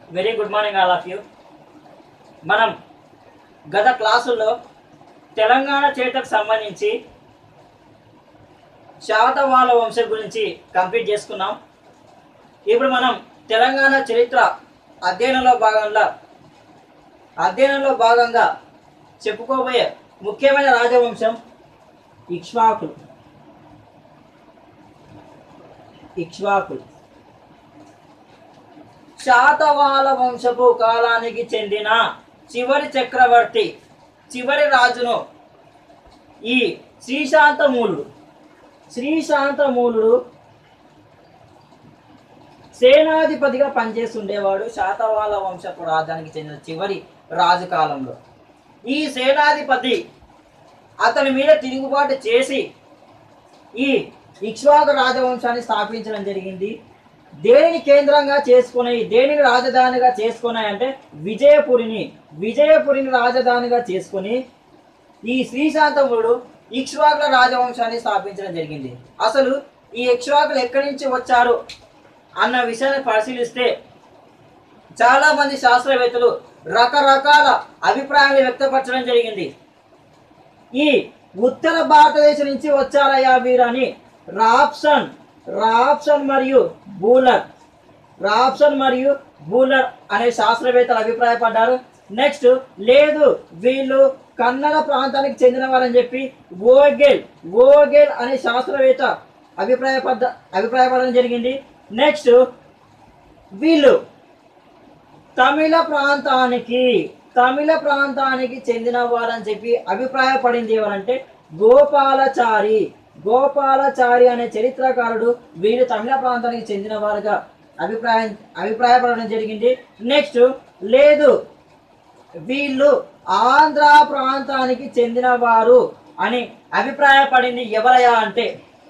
very good morning all of you మనం గత క్లాసుల్లో తెలంగాణ చరిత్రకు సంబంధించి శాతవాహన వంశం గురించి కంప్లీట్ చేసుకున్నాం ఇప్పుడు మనం తెలంగాణ చరిత్ర అధ్యయనంలో భాగంగా అధ్యయనంలో భాగంగా చెప్పుకోబోయే ముఖ్యమైన రాజవంశం ఇక్ష్వాకులు ఇక్ష్వాకులు శాతవాహన వంశపు కాలానికి చెందిన చివరి చక్రవర్తి చివరి రాజును ఈ శ్రీశాంతమూలుడు శ్రీశాంతమూలుడు సేనాధిపతిగా పనిచేస్తుండేవాడు శాతవాహన వంశపు రాజానికి చెందిన చివరి రాజు కాలంలో ఈ సేనాధిపతి అతని మీద తిరుగుబాటు చేసి ఈ ఇక్ష్వాకు రాజవంశాన్ని స్థాపించడం జరిగింది దేనిని కేంద్రంగా చేసుకున్నాయి దేనిని రాజధానిగా చేసుకున్నాయి అంటే విజయపురిని విజయపురిని రాజధానిగా చేసుకుని ఈ శ్రీశాంతముడు ఇక్ష్వాకుల రాజవంశాన్ని స్థాపించడం జరిగింది అసలు ఈ ఇక్ష్వాకులు ఎక్కడి నుంచి వచ్చారు అన్న విషయాన్ని పరిశీలిస్తే చాలా మంది శాస్త్రవేత్తలు రకరకాల అభిప్రాయాలు వ్యక్తపరచడం జరిగింది ఈ ఉత్తర భారతదేశం నుంచి వచ్చారయ్యా వీరని రాప్సన్ రాప్సన్ మరియు బూలర్ రాప్సన్ మరియు బూలర్ అనే శాస్త్రవేత్తలు అభిప్రాయపడ్డారు నెక్స్ట్ లేదు వీళ్ళు కన్నడ ప్రాంతానికి చెందిన వారని చెప్పి ఓగెల్ ఓగెల్ అనే శాస్త్రవేత్త అభిప్రాయపడ్డ అభిప్రాయపడడం జరిగింది నెక్స్ట్ వీళ్ళు తమిళ ప్రాంతానికి తమిళ ప్రాంతానికి చెందిన వారని చెప్పి అభిప్రాయపడింది ఎవరంటే గోపాలచారి గోపాలచారి అనే చరిత్రకారుడు వీరు తమిళ ప్రాంతానికి చెందిన వారుగా అభిప్రాయం అభిప్రాయపడడం జరిగింది నెక్స్ట్ లేదు వీళ్ళు ఆంధ్ర ప్రాంతానికి చెందిన వారు అని అభిప్రాయపడింది ఎవరయ్యా అంటే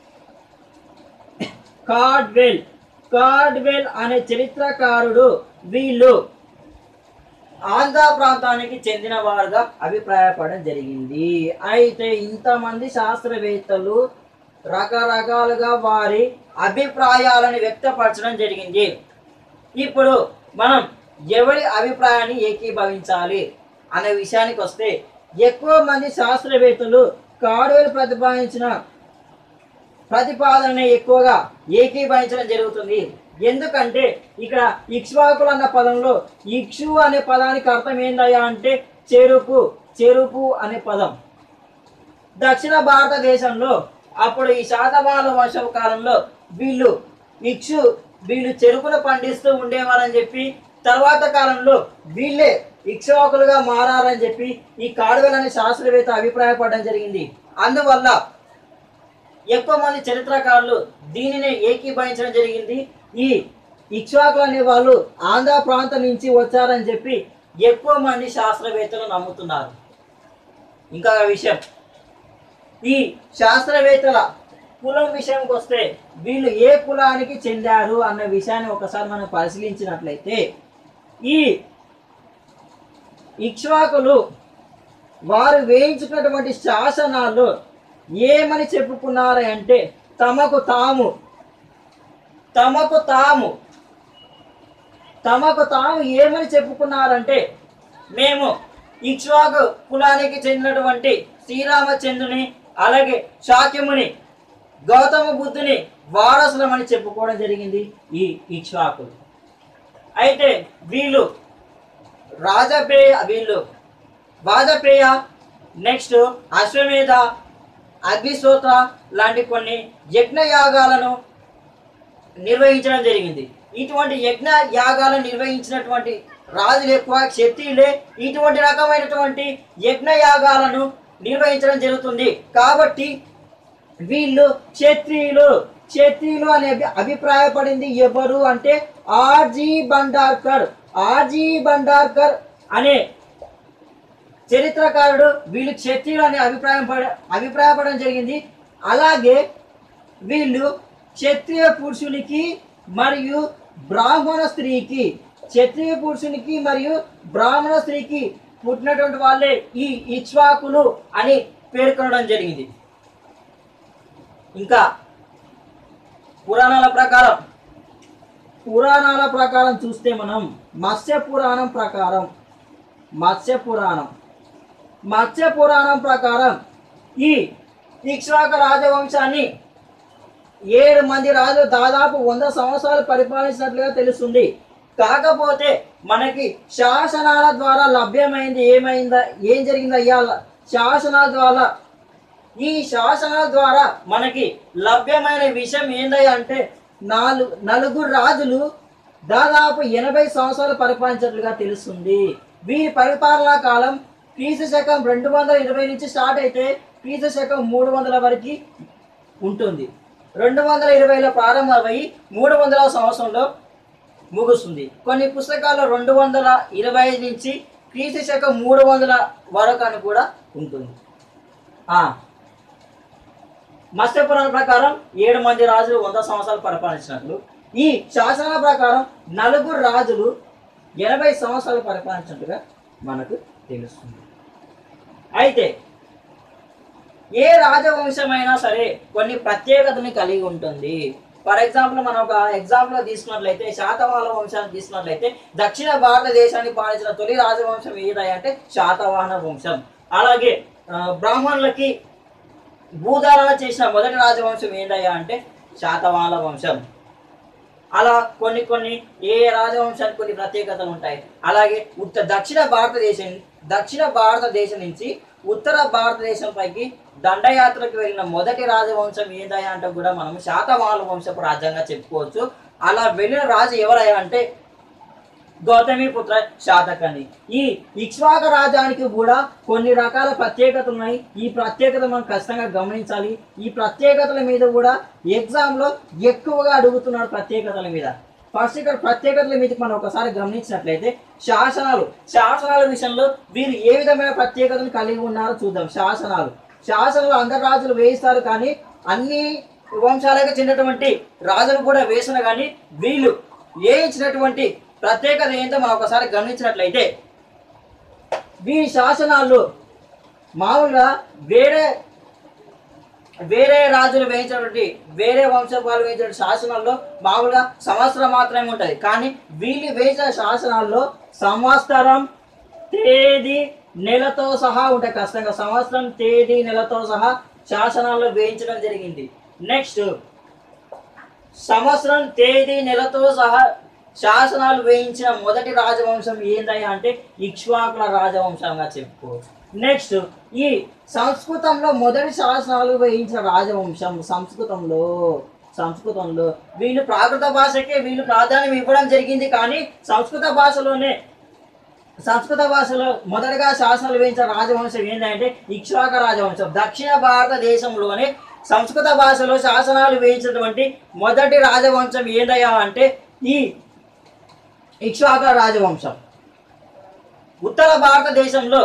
కార్డ్వెల్ కార్డ్వెల్ అనే చరిత్రకారుడు వీళ్ళు ఆంధ్ర ప్రాంతానికి చెందిన వారుగా అభిప్రాయపడడం జరిగింది అయితే ఇంతమంది శాస్త్రవేత్తలు రకరకాలుగా వారి అభిప్రాయాలను వ్యక్తపరచడం జరిగింది ఇప్పుడు మనం ఎవరి అభిప్రాయాన్ని ఏకీభవించాలి అనే విషయానికి వస్తే ఎక్కువ మంది శాస్త్రవేత్తలు కాడువెలు ప్రతిపాదించిన ప్రతిపాదనని ఎక్కువగా ఏకీభవించడం జరుగుతుంది ఎందుకంటే ఇక్కడ ఇక్ష్వాకులు అన్న పదంలో ఇక్షు అనే పదానికి అర్థం ఏందయ్యా అంటే చెరుకు చెరుకు అనే పదం దక్షిణ భారతదేశంలో అప్పుడు ఈ శాతవాహన వంశం కాలంలో వీళ్ళు ఇక్షు వీళ్ళు చెరుకును పండిస్తూ ఉండేవారని చెప్పి తర్వాత కాలంలో వీళ్ళే ఇక్ష్వాకులుగా మారారని చెప్పి ఈ కాడువెల్ అనే శాస్త్రవేత్త అభిప్రాయపడడం జరిగింది అందువల్ల ఎక్కువ మంది చరిత్రకారులు దీనిని ఏకీభవించడం జరిగింది ఈ ఇక్ష్వాకులు అనే వాళ్ళు ఆంధ్ర ప్రాంతం నుంచి వచ్చారని చెప్పి ఎక్కువ మంది శాస్త్రవేత్తలు నమ్ముతున్నారు ఇంకా విషయం ఈ శాస్త్రవేత్తల కులం విషయంకి వస్తే వీళ్ళు ఏ కులానికి చెందారు అన్న విషయాన్ని ఒకసారి మనం పరిశీలించినట్లయితే ఈ ఇక్ష్వాకులు వారు వేయించుకున్నటువంటి శాసనాలు ఏమని చెప్పుకున్నారు అంటే తమకు తాము తమకు తాము తమకు తాము ఏమని చెప్పుకున్నారంటే మేము ఇక్ష్వాకు కులానికి చెందినటువంటి శ్రీరామచంద్రుని అలాగే శాక్యముని గౌతమ బుద్ధుని వారసులమని చెప్పుకోవడం జరిగింది ఈ ఇక్ష్వాకులు అయితే వీళ్ళు రాజపేయ వీళ్ళు వాజపేయ నెక్స్ట్ అశ్వమేధ అగ్నిస్తోత్ర లాంటి కొన్ని యజ్ఞ యాగాలను నిర్వహించడం జరిగింది ఇటువంటి యజ్ఞ యాగాలను నిర్వహించినటువంటి రాజులు ఎక్కువ క్షత్రియులే ఇటువంటి రకమైనటువంటి యజ్ఞ యాగాలను నిర్వహించడం జరుగుతుంది కాబట్టి వీళ్ళు క్షత్రియులు క్షత్రియులు అనే అభి- అభిప్రాయపడింది ఎవరు అంటే ఆర్జీ బండార్కర్ ఆర్జీ బండార్కర్ అనే చరిత్రకారుడు వీళ్ళు క్షత్రియులు అనే అభిప్రాయం పడ అభిప్రాయపడడం జరిగింది అలాగే వీళ్ళు క్షత్రియ పురుషునికి మరియు బ్రాహ్మణ స్త్రీకి క్షత్రియ పురుషునికి మరియు బ్రాహ్మణ స్త్రీకి పుట్టినటువంటి వాళ్ళే ఈ ఇక్ష్వాకులు అని పేర్కొనడం జరిగింది ఇంకా పురాణాల ప్రకారం పురాణాల ప్రకారం చూస్తే మనం మత్స్య పురాణం ప్రకారం మత్స్య పురాణం మత్స్య పురాణం ప్రకారం ఈ ఇక్ష్వాక రాజవంశాన్ని ఏడు మంది రాజులు దాదాపు వంద సంవత్సరాలు పరిపాలించినట్లుగా తెలుస్తుంది కాకపోతే మనకి శాసనాల ద్వారా లభ్యమైంది ఏమైందా ఏం జరిగింది అయ్యా శాసనాల ద్వారా ఈ శాసనాల ద్వారా మనకి లభ్యమైన విషయం ఏందయ్యా అంటే నాలుగు నలుగురు రాజులు దాదాపు ఎనభై సంవత్సరాలు పరిపాలించినట్లుగా తెలుస్తుంది వీరి పరిపాలనా కాలం క్రీస్తు శకం రెండు వందల ఇరవై నుంచి స్టార్ట్ అయితే క్రీస్తు శకం మూడు వందల వరకు ఉంటుంది రెండు వందల ఇరవైలో ప్రారంభమై మూడు వందల సంవత్సరంలో ముగుస్తుంది కొన్ని పుస్తకాల్లో రెండు వందల ఇరవై నుంచి క్రీస్తు శకం మూడు వందల వరకు అని కూడా ఉంటుంది ఆ, మత్స్య పురాణం ప్రకారం ఏడు మంది రాజులు వంద సంవత్సరాలు పరిపాలించినట్లు ఈ శాసనాల ప్రకారం నలుగురు రాజులు ఎనభై సంవత్సరాలు పరిపాలించినట్టుగా మనకు తెలుస్తుంది అయితే ఏ రాజవంశమైనా సరే కొన్ని ప్రత్యేకతని కలిగి ఉంటుంది ఫర్ ఎగ్జాంపుల్ మనం ఒక ఎగ్జాంపుల్ తీసుకున్నట్లయితే శాతవాహన వంశాన్ని తీసుకున్నట్లయితే దక్షిణ భారతదేశాన్ని పాలించిన తొలి రాజవంశం ఏదయ్యా అంటే శాతవాహన వంశం అలాగే ఆ, బ్రాహ్మణులకి భూధారణ చేసిన మొదటి రాజవంశం ఏందయ్యా అంటే శాతవాహన వంశం అలా కొన్ని కొన్ని ఏ రాజవంశానికి కొన్ని ప్రత్యేకతలు ఉంటాయి అలాగే ఉత్తర దక్షిణ భారతదేశం దక్షిణ భారతదేశం నుంచి ఉత్తర భారతదేశం పైకి దండయాత్రకు వెళ్ళిన మొదటి రాజవంశం ఏదయ్యా అంటే కూడా మనం శాతవాహన వంశపు రాజ్యంగా చెప్పుకోవచ్చు అలా వెళ్ళిన రాజు ఎవరయ్యా అంటే గౌతమి పుత్ర శాతకర్ణి ఈ ఇక్ష్వాక రాజానికి కూడా కొన్ని రకాల ప్రత్యేకతలు ఉన్నాయి ఈ ప్రత్యేకత మనం ఖచ్చితంగా గమనించాలి ఈ ప్రత్యేకతల మీద కూడా ఎగ్జామ్ లో ఎక్కువగా అడుగుతున్నారు ప్రత్యేకతల మీద ఫస్ట్ ఇక్కడ ప్రత్యేకతల మీద మనం ఒకసారి గమనించినట్లయితే శాసనాలు శాసనాల విషయంలో వీరు ఏ విధమైన ప్రత్యేకతను కలిగి ఉన్నారో చూద్దాం శాసనాలు శాసనాలు అందరు రాజులు వేయిస్తారు కానీ అన్ని వంశాలకు చెందినటువంటి రాజులు కూడా వేసిన కానీ వీళ్ళు వేయించినటువంటి ప్రత్యేకత ఏంటో మనం ఒకసారి గమనించినట్లయితే వీరి శాసనాలు మామూలుగా వేరే వేరే రాజులు వేయించినటువంటి వేరే వంశపాలు వేయించిన శాసనాల్లో మామూలుగా సంవత్సరం మాత్రమే ఉంటుంది కానీ వీళ్ళు వేయించిన శాసనాల్లో సంవత్సరం తేదీ నెలతో సహా ఉంటాయి ఖచ్చితంగా సంవత్సరం తేదీ నెలతో సహా శాసనాల్లో వేయించడం జరిగింది నెక్స్ట్ సంవత్సరం తేదీ నెలతో సహా శాసనాలు వేయించిన మొదటి రాజవంశం ఏందయ్యా అంటే ఇక్ష్వాకుల రాజవంశంగా చెప్పుకోవచ్చు నెక్స్ట్ ఈ సంస్కృతంలో మొదటి శాసనాలు వేయించిన రాజవంశం సంస్కృతంలో సంస్కృతంలో వీళ్ళు ప్రాకృత భాషకే వీళ్ళు ప్రాధాన్యం ఇవ్వడం జరిగింది కానీ సంస్కృత భాషలోనే సంస్కృత భాషలో మొదటగా శాసనాలు వేయించిన రాజవంశం ఏంటంటే ఇక్ష్వాక రాజవంశం దక్షిణ భారతదేశంలోనే సంస్కృత భాషలో శాసనాలు వేయించినటువంటి మొదటి రాజవంశం ఏందయ్యా అంటే ఈ ఇక్ష్వాక రాజవంశం ఉత్తర భారతదేశంలో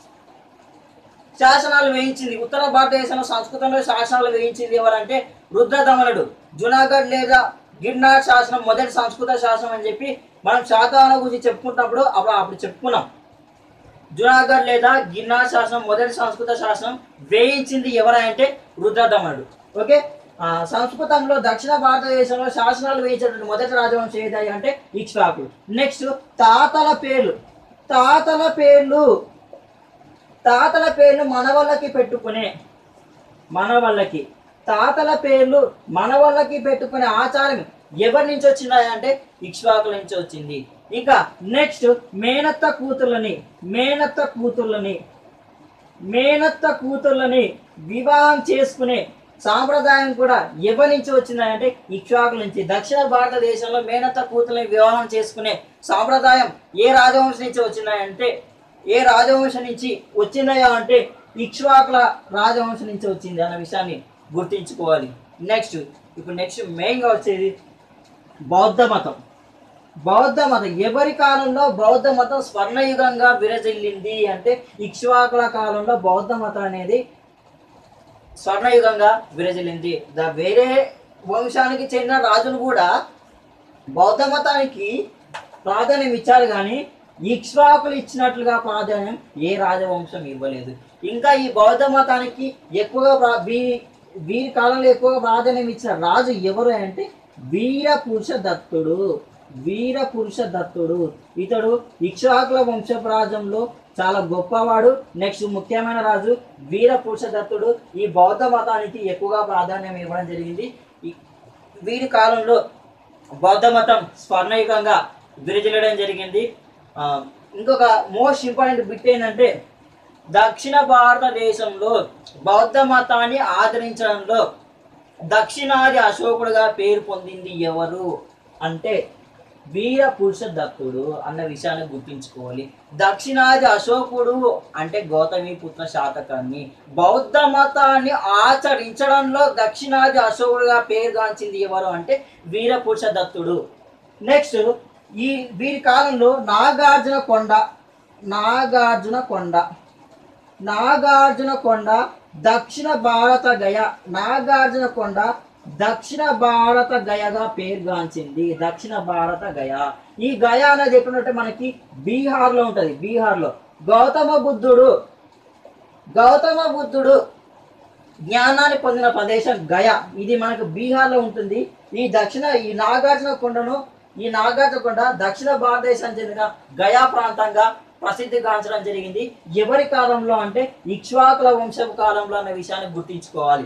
శాసనాలు వేయించింది ఉత్తర భారతదేశంలో సంస్కృతంలో శాసనాలు వేయించింది ఎవరంటే రుద్రదమనుడు జునాగఢ్ లేదా గిర్నార్ శాసనం మొదటి సంస్కృత శాసనం అని చెప్పి మనం శాతవాహన గురించి చెప్పుకుంటున్నప్పుడు అప్పుడు అప్పుడు చెప్పుకున్నాం జునాగఢ్ లేదా గిర్నార్ శాసనం మొదటి సంస్కృత శాసనం వేయించింది ఎవరంటే రుద్రదమనుడు ఓకే ఆ, సంస్కృతంలో దక్షిణ భారతదేశంలో శాసనాలు వేయించినటువంటి మొదటి రాజవంశం ఏది అంటే ఇక్ష్వాకుడు నెక్స్ట్ తాతల పేర్లు తాతల పేర్లు తాతల పేర్లు మనవళ్ళకి పెట్టుకునే మనవళ్ళకి తాతల పేర్లు మనవళ్ళకి పెట్టుకునే ఆచారం ఎవరి నుంచి వచ్చిందా అంటే ఇక్ష్వాకుల నుంచి వచ్చింది ఇంకా నెక్స్ట్ మేనత్త కూతుర్లని మేనత్త కూతుర్లని మేనత్త కూతుర్లని వివాహం చేసుకునే సాంప్రదాయం కూడా ఎవరి నుంచి వచ్చిందంటే ఇక్ష్వాకుల నుంచి దక్షిణ భారతదేశంలో మేనత్త కూతుర్లని వివాహం చేసుకునే సాంప్రదాయం ఏ రాజవంశం నుంచి వచ్చిందంటే ఏ రాజవంశం నుంచి వచ్చిందయా అంటే ఇక్ష్వాకుల రాజవంశం నుంచి వచ్చింది అన్న విషయాన్ని గుర్తించుకోవాలి నెక్స్ట్ ఇప్పుడు నెక్స్ట్ మెయిన్గా వచ్చేది బౌద్ధ మతం బౌద్ధ మతం ఎవరి కాలంలో బౌద్ధ మతం స్వర్ణయుగంగా విరజిల్లింది అంటే ఇక్ష్వాకుల కాలంలో బౌద్ధ మతం అనేది స్వర్ణయుగంగా విరజిల్లింది ద వేరే వంశానికి చెందిన రాజులు కూడా బౌద్ధ మతానికి ప్రాధాన్యం ఇచ్చారు కానీ ఇక్ష్వాకులు ఇచ్చినట్లుగా ప్రాధాన్యం ఏ రాజవంశం ఇవ్వలేదు ఇంకా ఈ బౌద్ధ మతానికి ఎక్కువగా ప్రా- వీరి వీరి కాలంలో ఎక్కువగా ప్రాధాన్యం ఇచ్చిన రాజు ఎవరు అంటే వీర పురుష దత్తుడు వీర పురుష దత్తుడు ఇతడు ఇక్ష్వాకుల వంశప్రాజంలో చాలా గొప్పవాడు నెక్స్ట్ ముఖ్యమైన రాజు వీర పురుష దత్తుడు ఈ బౌద్ధ మతానికి ఎక్కువగా ప్రాధాన్యం ఇవ్వడం జరిగింది ఈ- వీరి కాలంలో బౌద్ధ మతం స్వర్ణయుగంగా విరజిల్లడం జరిగింది ఆ, ఇంకొక మోస్ట్ ఇంపార్టెంట్ బిట్ ఏంటంటే దక్షిణ భారతదేశంలో బౌద్ధ మతాన్ని ఆదరించడంలో దక్షిణాది అశోకుడుగా పేరు పొందింది ఎవరు అంటే వీర పురుష దత్తుడు అన్న విషయాన్ని గుర్తుంచుకోవాలి దక్షిణాది అశోకుడు అంటే గౌతమి పుత్ర శాతకాన్ని బౌద్ధ మతాన్ని ఆచరించడంలో దక్షిణాది అశోకుడుగా పేరుగాంచింది ఎవరు అంటే వీర పురుష దత్తుడు నెక్స్ట్ ఈ వీరి కాలంలో నాగార్జున కొండ నాగార్జున కొండ నాగార్జున కొండ దక్షిణ భారత గయ నాగార్జున కొండ దక్షిణ భారత గయగా పేరుగాంచింది దక్షిణ భారత గయ ఈ గయ అనేది ఎక్కడుంటే మనకి బీహార్లో ఉంటుంది బీహార్లో గౌతమ బుద్ధుడు గౌతమ బుద్ధుడు జ్ఞానాన్ని పొందిన ప్రదేశం గయ ఇది మనకు బీహార్లో ఉంటుంది ఈ దక్షిణ ఈ నాగార్జున కొండను ఈ నాగార్జున కొండ దక్షిణ భారతదేశం చెందిన గయా ప్రాంతంగా ప్రసిద్ధిగాంచడం జరిగింది ఎవరి కాలంలో అంటే ఇక్ష్వాకుల వంశపు కాలంలో అనే విషయాన్ని గుర్తించుకోవాలి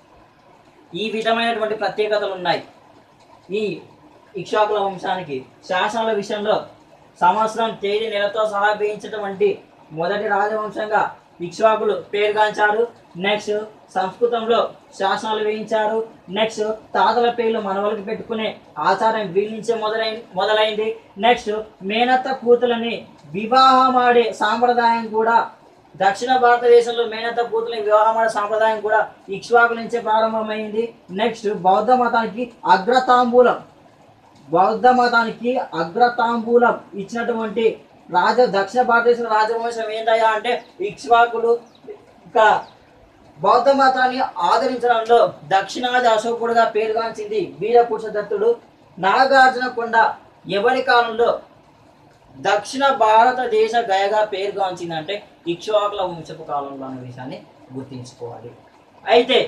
ఈ విధమైనటువంటి ప్రత్యేకతలు ఉన్నాయి ఈ ఇక్ష్వాకుల వంశానికి శాసనాల విషయంలో సంవత్సరం తేదీ నెలతో సహా వేయించినటువంటి మొదటి రాజవంశంగా ఇక్ష్వాకులు పేరుగాంచారు నెక్స్ట్ సంస్కృతంలో శాసనాలు వేయించారు నెక్స్ట్ తాతల పేర్లు మనవలకు పెట్టుకునే ఆచారం వీళ్ళ నుంచే మొదలై మొదలైంది నెక్స్ట్ మేనత్త కూతులని వివాహమాడే సాంప్రదాయం కూడా దక్షిణ భారతదేశంలో మేనత్త కూతులని వివాహమాడే సాంప్రదాయం కూడా ఇక్ష్వాకుల నుంచే ప్రారంభమైంది నెక్స్ట్ బౌద్ధ మతానికి అగ్రతాంబూలం బౌద్ధ మతానికి అగ్రతాంబూలం ఇచ్చినటువంటి రాజ దక్షిణ భారతదేశం రాజవంశం ఏందయ్యా అంటే ఇక్ష్వాకులు ఇక బౌద్ధ మతాన్ని ఆదరించడంలో దక్షిణాది అశోకుడుగా పేరుగాంచింది వీరపురుష దత్తుడు నాగార్జున కొండ ఎవరి కాలంలో దక్షిణ భారతదేశ గయగా పేరుగాంచిందంటే ఇక్ష్వాకుల వంశపు కాలంలో అనే విషయాన్ని గుర్తించుకోవాలి అయితే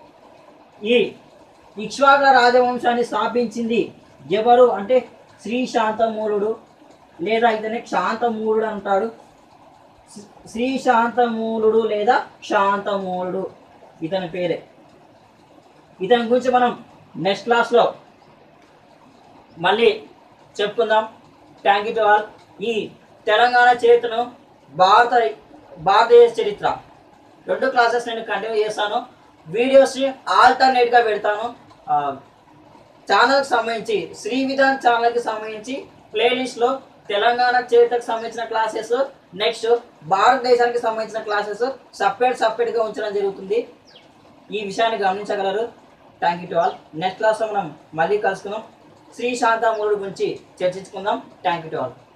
ఈ ఇక్ష్వాకుల రాజవంశాన్ని స్థాపించింది ఎవరు అంటే శ్రీ శాంతమూలుడు లేదా ఇతని శాంతమూలుడు అంటాడు శ్రీ- శ్రీ శాంతమూలుడు లేదా శాంతమూలుడు ఇతని పేరే ఇతని గురించి మనం నెక్స్ట్ క్లాస్లో మళ్ళీ చెప్పుకుందాం థ్యాంక్ యూ టు ఆల్ ఈ తెలంగాణ చరిత్రను భారత భారతదేశ చరిత్ర రెండు క్లాసెస్ నేను కంటిన్యూ చేస్తాను వీడియోస్ని ఆల్టర్నేట్గా పెడతాను ఆ, ఛానల్కి సంబంధించి శ్రీ విధాన్ ఛానల్కి సంబంధించి ప్లేలిస్ట్లో తెలంగాణ చరిత్రకు సంబంధించిన క్లాసెస్ నెక్స్ట్ భారతదేశానికి సంబంధించిన క్లాసెస్ సపరేట్ సపరేట్గా ఉంచడం జరుగుతుంది ఈ విషయాన్ని గమనించగలరు thank you to all next క్లాస్లో మనం మళ్ళీ కలుసుకుందాం శ్రీ శాంతామూలుడు గురించి చర్చించుకుందాం థ్యాంక్ యూ టు ఆల్